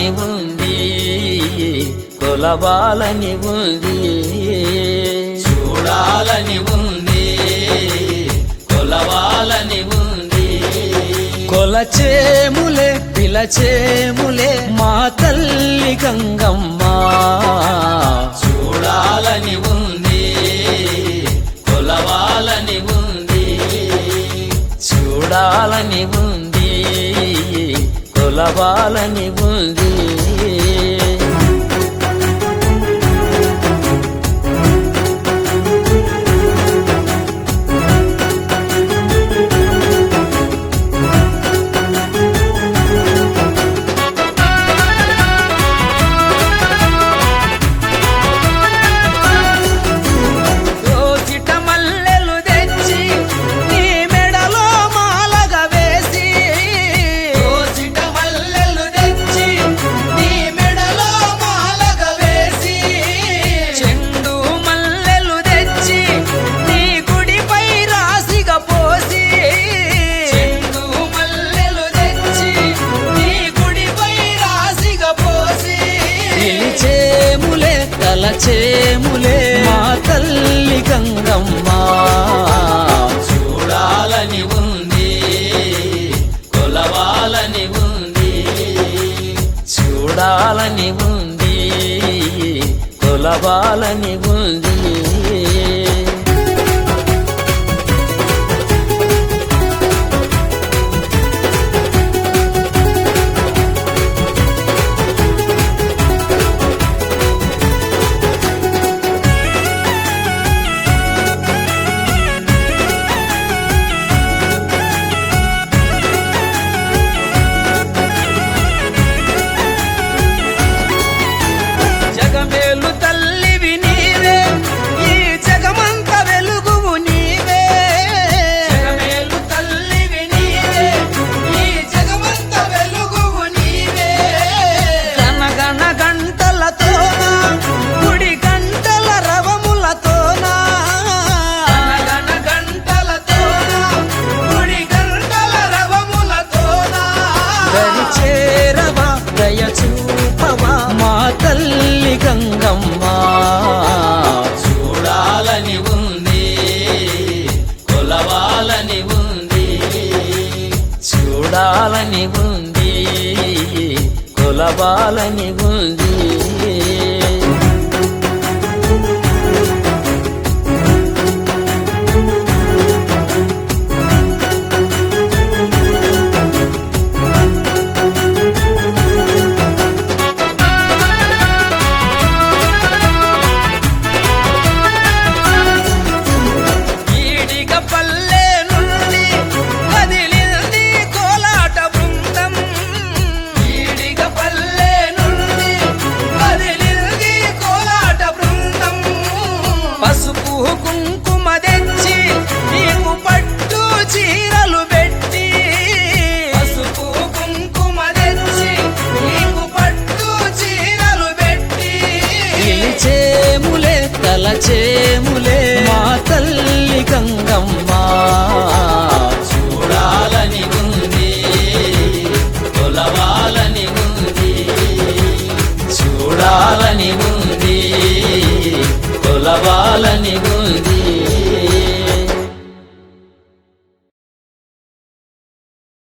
ఉంది కొలవాలని ఉంది చూడాలని ఉంది కొలవాలని ఉంది కొలచేములే పిలచేములే మా తల్లి గంగమ్మ చూడాలని ఉంది కొలవాలని ఉంది చూడాలని ఉంది కొలవాలని ఉంది దోసిట మల్లెలు తెచ్చి నీ మెడలో మాలగా వేసి దోసిట మల్లెలు తెచ్చి నీ మెడలో మాలగ వేసి చెండు మల్లెలు తెచ్చి నీ గుడిపై రాసిగా పోసి చెండు మల్లెలు తెచ్చి నీ గుడిపై రాసిగ పోసి పిలిచేములే తలచేములే మా తల్లి గంగమ్మ చూడాలని ఉంది కొలవాలని ఉంది చూడాలని ఉంది కొలవాలని ఉంది జగమేలు తల్లివి నీవే ఈ జగమంత వెలుగువు నీవే జగమేలు తల్లివి నీవే ఈ జగమంత వెలుగువు నీవే గణగణ గంటలతోన గుడి గంటల రవములతోన గణగణ గంటలతోన గుడి గంటల రవములతోన దరి చేరవా దయ చూపవా మా తల్లి గంగమ్మ చూడాలని ఉంది కొలవాలని ఉంది చూడాలని ఉంది కొలవాలని ఉంది ఈడిగ పల్లె నుండి కదిలింది కోలాట బృందం ఈడిగ పల్లె నుండి కదిలింది కోలాట బృందం పసుపు కుంకుమ తెచ్చి నీకు పట్టు చీరలు పెట్టి పసుపు కుంకుమ తెచ్చి నీకు పట్టు చీరలు పెట్టి పిలిచేములే తలచేములే మా తల్లి గంగమ్మ చూడాలని ఉంది కొలవాలని ఉంది చూడాలని ఉంది కొలవాలని ఉంది